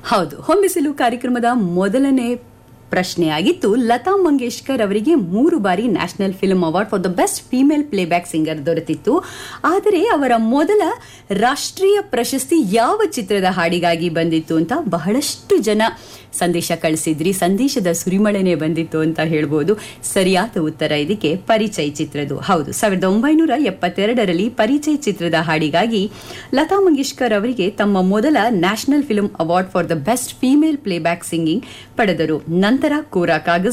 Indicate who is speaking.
Speaker 1: ಹೌದು ಹೊಂಬಿಸಿಲು ಕಾರ್ಯಕ್ರಮದ ಮೊದಲನೇ ಪ್ರಶ್ನೆಯಾಗಿತ್ತು ಲತಾ ಮಂಗೇಶ್ಕರ್ ಅವರಿಗೆ ಮೂರು ಬಾರಿ national film award for the best female playback singer ದೊರೆತಿತ್ತು ಆದರೆ ಅವರ ಮೊದಲ ರಾಷ್ಟ್ರೀಯ ಪ್ರಶಸ್ತಿ ಯಾವ ಚಿತ್ರದ ಹಾಡಿಗಾಗಿ ಬಂದಿತ್ತು ಅಂತ ಬಹಳಷ್ಟು ಜನ ಸಂದೇಶ ಕಳಿಸಿದ್ರಿ ಸಂದೇಶದ ಸುರಿಮಳೆನೆ ಬಂದಿತ್ತು ಅಂತ ಹೇಳ್ಬೋದು ಸರಿಯಾದ ಉತ್ತರ ಇದಕ್ಕೆ ಪರಿಚಯ್ ಚಿತ್ರದ್ದು ಹೌದು ಸಾವಿರದ ಒಂಬೈನೂರ ಎಪ್ಪತ್ತೆರಡರಲ್ಲಿ ಪರಿಚಯ್ ಚಿತ್ರದ ಹಾಡಿಗಾಗಿ ಲತಾ ಮಂಗೇಶ್ಕರ್ ಅವರಿಗೆ ತಮ್ಮ ಮೊದಲ national film award for the best female playback singing ಪಡೆದರು ನಂತರ ಕೋರಾ ಕಾಗಜ್